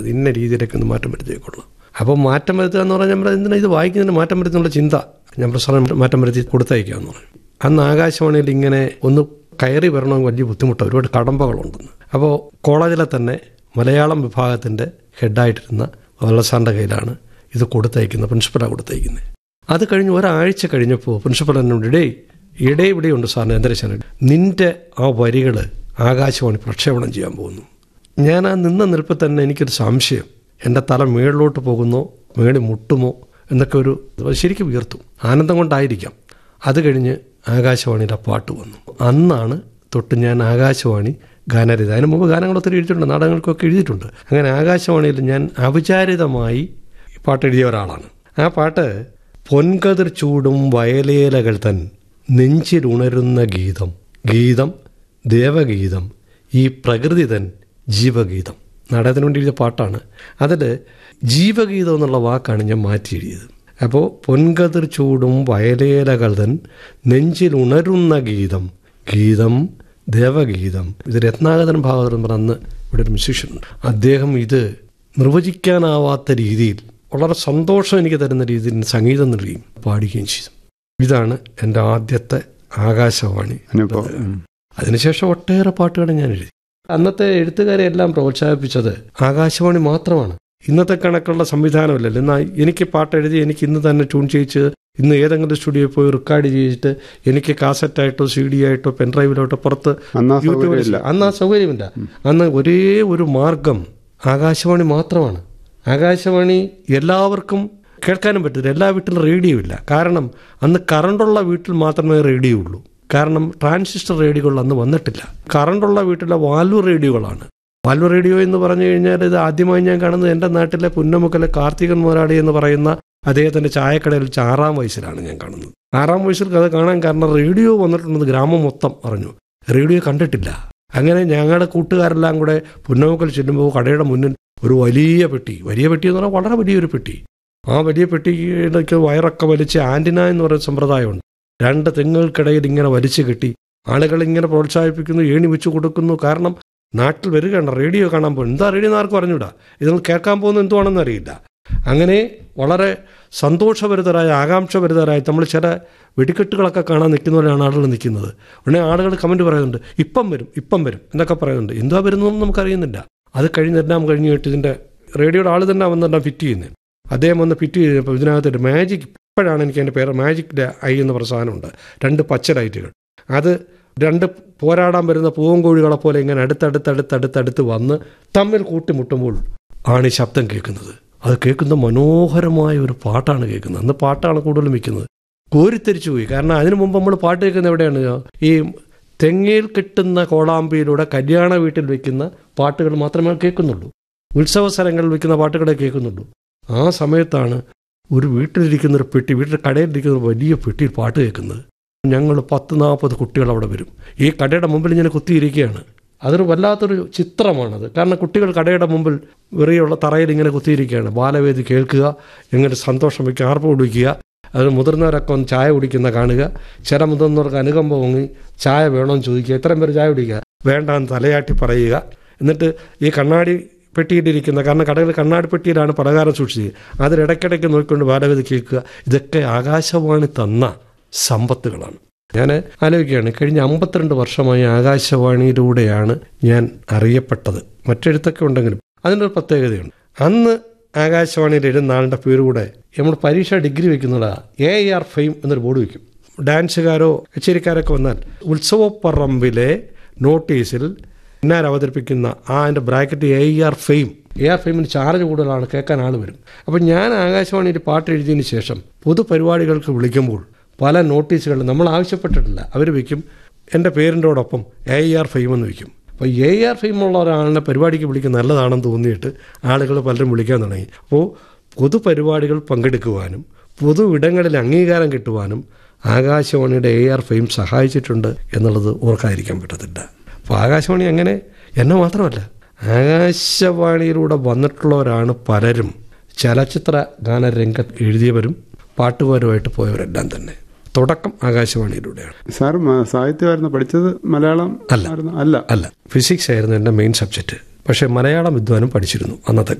വരുന്നത് ഇന്ന രീതിയിലേക്ക് ഒന്ന് മാറ്റം വരുത്തിയേക്കുള്ളൂ അപ്പോൾ മാറ്റം വരുത്തുക എന്ന് പറഞ്ഞാൽ നമ്മൾ എന്തിനാ ഇത് വായിക്കുന്നതിന് മാറ്റം വരുത്തുന്നുള്ള ചിന്ത ഞാൻ പ്രസാദം മാറ്റം വരുത്തി കൊടുത്തയക്കാമെന്ന് പറഞ്ഞു അന്ന് ആകാശവാണിയിൽ ഇങ്ങനെ ഒന്ന് കയറി വരണമെങ്കിൽ വലിയ ബുദ്ധിമുട്ട് ഒരുപാട് കടമ്പകളുണ്ടെന്ന് അപ്പോൾ കോളേജിലെ തന്നെ മലയാളം വിഭാഗത്തിൻ്റെ ഹെഡായിട്ടിരുന്ന വള്ളസാറിൻ്റെ കയ്യിലാണ് ഇത് കൊടുത്തയക്കുന്നത് പ്രിൻസിപ്പലാണ് കൊടുത്തയക്കുന്നത് അത് കഴിഞ്ഞ് ഒരാഴ്ച കഴിഞ്ഞപ്പോൾ പ്രിൻസിപ്പൽ എന്നോട് ഇടേ ഇടേ ഇവിടെയുണ്ട് സാറിന് എന്തരശാൻ നിന്റെ ആ വരികൾ ആകാശവാണി പ്രക്ഷേപണം ചെയ്യാൻ പോകുന്നു ഞാൻ ആ നിന്ന നിൽപ്പിൽ തന്നെ എനിക്കൊരു സംശയം എൻ്റെ തല മേളിലോട്ട് പോകുന്നോ മേളി മുട്ടുമോ എന്നൊക്കെ ഒരു ശരിക്കും ഉയർത്തും ആനന്ദം കൊണ്ടായിരിക്കാം അത് കഴിഞ്ഞ് ആകാശവാണിയുടെ പാട്ട് വന്നു അന്നാണ് തൊട്ട് ഞാൻ ആകാശവാണി ഗാനരചന അതിന് മുമ്പ് ഗാനങ്ങൾ ഒത്തിരി എഴുതിയിട്ടുണ്ട് നാടകങ്ങൾക്കൊക്കെ എഴുതിയിട്ടുണ്ട് അങ്ങനെ ആകാശവാണിയിൽ ഞാൻ അവിചാരിതമായി പാട്ട് എഴുതിയ ഒരാളാണ് ആ പാട്ട് പൊൻകതിർ ചൂടും വയലേലകൾ തൻ നെഞ്ചിലുണരുന്ന ഗീതം ഗീതം ദേവഗീതം ഈ പ്രകൃതി തൻ ജീവഗീതം നാടകത്തിന് വേണ്ടി എഴുതിയ പാട്ടാണ് അതിൽ ജീവഗീതം എന്നുള്ള വാക്കാണ് ഞാൻ മാറ്റി എഴുതിയത് അപ്പോൾ പൊൻകതിർ ചൂടും വയലേലകൾ തൻ നെഞ്ചിലുണരുന്ന ഗീതം ഗീതം ദേവഗീതം ഇത് രത്നാകരൻ ഭാഗവതൻ പറഞ്ഞ ഇവിടെ ഒരു മ്യൂസീഷ്യനുണ്ട് അദ്ദേഹം ഇത് നിർവചിക്കാനാവാത്ത രീതിയിൽ വളരെ സന്തോഷം എനിക്ക് തരുന്ന രീതിയിൽ സംഗീതം നൽകുകയും പാടുകയും ചെയ്തു ഇതാണ് എൻ്റെ ആദ്യത്തെ ആകാശവാണി അനുഭവം ഉം. അതിനുശേഷം ഒട്ടേറെ പാട്ടുകൾ ഞാൻ എഴുതി അന്നത്തെ എഴുത്തുകാരെ എല്ലാം പ്രോത്സാഹിപ്പിച്ചത് ആകാശവാണി മാത്രമാണ് ഇന്നത്തെ കണക്കുള്ള സംവിധാനമല്ലല്ലോ എന്നാൽ എനിക്ക് പാട്ട് എഴുതി എനിക്ക് ഇന്ന് തന്നെ ട്യൂൺ ചെയ്യിച്ച് ഇന്ന് ഏതെങ്കിലും സ്റ്റുഡിയോയിൽ പോയി റെക്കോർഡ് ചെയ്തിട്ട് എനിക്ക് കാസറ്റായിട്ടോ സി ഡി ആയിട്ടോ പെൻഡ്രൈവിലോട്ടോ പുറത്ത് അന്ന് ആ യൂട്യൂബിൽ സൗകര്യമില്ല അന്ന് ആ സൗകര്യമില്ല അന്ന് ഒരേ ഒരു മാർഗം ആകാശവാണി മാത്രമാണ് ആകാശവാണി എല്ലാവർക്കും കേൾക്കാനും പറ്റില്ല എല്ലാ വീട്ടിലും റേഡിയോ ഇല്ല കാരണം അന്ന് കറണ്ടുള്ള വീട്ടിൽ മാത്രമേ റേഡിയോ ഉള്ളൂ കാരണം ട്രാൻസിസ്റ്റർ റേഡിയോകൾ അന്ന് വന്നിട്ടില്ല കറണ്ടുള്ള വീട്ടിലെ വാൽവ് റേഡിയോകളാണ് വാൽവ് റേഡിയോ എന്ന് പറഞ്ഞു കഴിഞ്ഞാൽ ഇത് ആദ്യമായി ഞാൻ കാണുന്നത് എൻ്റെ നാട്ടിലെ പുന്നമുക്കലെ കാർത്തികൻ മുതലാളി എന്ന് പറയുന്ന അദ്ദേഹത്തിൻ്റെ ചായക്കടയിൽ വെച്ച് ആറാം വയസ്സിലാണ് ഞാൻ കാണുന്നത് ആറാം വയസ്സിൽ അത് കാണാൻ കാരണം റേഡിയോ വന്നിട്ടുണ്ടെന്ന് ഗ്രാമം മൊത്തം അറിഞ്ഞു റേഡിയോ കണ്ടിട്ടില്ല അങ്ങനെ ഞങ്ങളുടെ കൂട്ടുകാരെല്ലാം കൂടെ പുന്നമുക്കൽ ചെല്ലുമ്പോൾ കടയുടെ മുന്നിൽ ഒരു വലിയ പെട്ടി വലിയ പെട്ടി എന്ന് പറഞ്ഞാൽ വളരെ വലിയൊരു പെട്ടി ആ വലിയ പെട്ടിയിലേക്ക് വയറൊക്കെ വലിച്ച് ആൻറ്റിന എന്ന് പറയുന്ന സമ്പ്രദായമുണ്ട് രണ്ട് തെങ്ങുകൾക്കിടയിൽ ഇങ്ങനെ വലിച്ചു കെട്ടി ആളുകൾ ഇങ്ങനെ പ്രോത്സാഹിപ്പിക്കുന്നു ഏണി വെച്ച് കൊടുക്കുന്നു കാരണം നാട്ടിൽ വരികയാണ് റേഡിയോ കാണാൻ പോകും എന്താ റേഡിയോ എന്ന് ആർക്കും അറിഞ്ഞൂടാ ഇത് കേൾക്കാൻ പോകുന്നത് എന്തുവാണെന്ന് അറിയില്ല അങ്ങനെ വളരെ സന്തോഷഭരിതരായ ആകാംക്ഷഭരിതരായ നമ്മൾ ചില വെടിക്കെട്ടുകളൊക്കെ കാണാൻ നിൽക്കുന്നവരാണ് ആളുകൾ നിൽക്കുന്നത് ഉടനെ ആളുകൾ കമൻറ്റ് പറയുന്നുണ്ട് ഇപ്പം വരും ഇപ്പം വരും എന്നൊക്കെ പറയുന്നുണ്ട് എന്താ വരുന്നതെന്ന് നമുക്കറിയുന്നില്ല അത് കഴിഞ്ഞെല്ലാം കഴിഞ്ഞിട്ട് ഇതിൻ്റെ റേഡിയോയുടെ ആൾ തന്നെ വന്നെല്ലാം ഫിറ്റ് ചെയ്യുന്നത് അദ്ദേഹം വന്ന് ഫിറ്റ് ചെയ്തപ്പോൾ ഇതിനകത്തൊരു മാജിക് ഇപ്പോഴാണ് എനിക്ക് എൻ്റെ പേര് മാജിക് ഐ എന്ന് പറഞ്ഞ സാധനമുണ്ട് രണ്ട് പച്ച ലൈറ്റുകൾ അത് രണ്ട് പോരാടാൻ വരുന്ന പൂവൻകോഴികളെ പോലെ ഇങ്ങനെ അടുത്തടുത്തടുത്തടുത്തടുത്ത് വന്ന് തമ്മിൽ കൂട്ടിമുട്ടുമ്പോൾ ആണ് ഈ ശബ്ദം കേൾക്കുന്നത് അത് കേൾക്കുന്ന മനോഹരമായ ഒരു പാട്ടാണ് കേൾക്കുന്നത് അന്ന് പാട്ടാണ് കൂടുതലും വെക്കുന്നത് കോരിത്തെരിച്ചു പോയി കാരണം അതിനു മുമ്പ് നമ്മൾ പാട്ട് കേൾക്കുന്നത് എവിടെയാണ് ഈ തെങ്ങയിൽ കിട്ടുന്ന കോളാമ്പിയിലൂടെ കല്യാണ വീട്ടിൽ വെക്കുന്ന പാട്ടുകൾ മാത്രമേ കേൾക്കുന്നുള്ളൂ ഉത്സവ സ്ഥലങ്ങളിൽ വെക്കുന്ന പാട്ടുകളെ കേൾക്കുന്നുള്ളൂ ആ സമയത്താണ് ഒരു വീട്ടിലിരിക്കുന്ന ഒരു പെട്ടി വീട്ടിൽ കടയിലിരിക്കുന്ന ഒരു വലിയ പെട്ടിയിൽ പാട്ട് കേൾക്കുന്നത് ഞങ്ങൾ പത്ത് നാൽപ്പത് കുട്ടികൾ അവിടെ വരും ഈ കടയുടെ മുമ്പിൽ ഇങ്ങനെ കുത്തിയിരിക്കുകയാണ് അതൊരു വല്ലാത്തൊരു ചിത്രമാണത് കാരണം കുട്ടികൾ കടയുടെ മുമ്പിൽ വെറിയുള്ള തറയിൽ ഇങ്ങനെ കുത്തിയിരിക്കുകയാണ് ബാലവേദി കേൾക്കുക എങ്ങനെ സന്തോഷം വയ്ക്കുക ആർപ്പ് കുടിക്കുക അത് മുതിർന്നവരൊക്കെ ഒന്ന് ചായ കുടിക്കുന്ന കാണുക ചില മുതിർന്നവർക്ക് അനുകമ്പ പൊങ്ങി ചായ വേണമെന്ന് ചോദിക്കുക എത്രയും പേര് ചായ കുടിക്കുക വേണ്ടാന്ന് തലയാട്ടി പറയുക എന്നിട്ട് ഈ കണ്ണാടി പെട്ടിയിലിരിക്കുന്ന കാരണം കടകളിൽ കണ്ണാടി പെട്ടിയിലാണ് പലകാരം സൂക്ഷിച്ചത് അതിലിടയ്ക്കിടയ്ക്ക് നോക്കിക്കൊണ്ട് ബാലവേദി കേൾക്കുക ഇതൊക്കെ ആകാശവാണി തന്ന സമ്പത്തുകളാണ് ഞാൻ ആലോചിക്കുകയാണ് കഴിഞ്ഞ അമ്പത്തിരണ്ട് വർഷമായി ആകാശവാണിയിലൂടെയാണ് ഞാൻ അറിയപ്പെട്ടത് മറ്റെഴുത്തൊക്കെ ഉണ്ടെങ്കിലും അതിനൊരു പ്രത്യേകതയുണ്ട് അന്ന് ആകാശവാണിയിൽ എഴുതുന്ന ആളുടെ പേര് കൂടെ നമ്മൾ പരീക്ഷ ഡിഗ്രി വെക്കുന്നതാ എ ആർ ഫെയിം എന്നൊരു ബോർഡ് വയ്ക്കും ഡാൻസുകാരോ കച്ചേരിക്കാരൊക്കെ വന്നാൽ ഉത്സവപ്പറമ്പിലെ നോട്ടീസിൽ ഇന്നാർ അവതരിപ്പിക്കുന്ന ആ അതിൻ്റെ bracket A R fame A R ഫെയിമിന് ചാർജ് കൂടുതലാണ് കേൾക്കാൻ ആൾ വരും അപ്പം ഞാൻ ആകാശവാണിയിൽ പാട്ട് എഴുതിയതിന് ശേഷം പൊതുപരിപാടികൾക്ക് വിളിക്കുമ്പോൾ പല നോട്ടീസുകളും നമ്മൾ ആവശ്യപ്പെട്ടിട്ടില്ല അവർ വയ്ക്കും എൻ്റെ പേരിൻ്റെയോടൊപ്പം എ ആർ ഫെയിം എന്ന് വയ്ക്കും അപ്പോൾ എ ആർ ഫെയിം ഉള്ള ഒരാളിനെ പരിപാടിക്ക് വിളിക്കുന്ന നല്ലതാണെന്ന് തോന്നിയിട്ട് ആളുകൾ പലരും വിളിക്കാൻ തുടങ്ങി അപ്പോൾ പൊതുപരിപാടികൾ പങ്കെടുക്കുവാനും പൊതു ഇടങ്ങളിൽ അംഗീകാരം കിട്ടുവാനും ആകാശവാണിയുടെ എ ആർ ഫെയിം സഹായിച്ചിട്ടുണ്ട് എന്നുള്ളത് ഓർക്കാതിരിക്കാൻ പറ്റത്തില്ല അപ്പോൾ ആകാശവാണി അങ്ങനെ എന്നെ മാത്രമല്ല ആകാശവാണിയിലൂടെ വന്നിട്ടുള്ളവരാണ് പലരും ചലച്ചിത്ര ഗാനരംഗത്ത് എഴുതിയവരും പാട്ടുകാരുമായിട്ട് പോയവരെല്ലാം തന്നെ തുടക്കം ആകാശവാണിയിലൂടെയാണ് സാർ മ- സാഹിത്യമായിരുന്നു പഠിച്ചത് മലയാളം അല്ല. ആയിരുന്നോ? അല്ല അല്ല ഫിസിക്സ് ആയിരുന്നു എൻ്റെ മെയിൻ സബ്ജക്റ്റ് പക്ഷേ മലയാളം വിദ്വാനും പഠിച്ചിരുന്നു അന്നത്തെ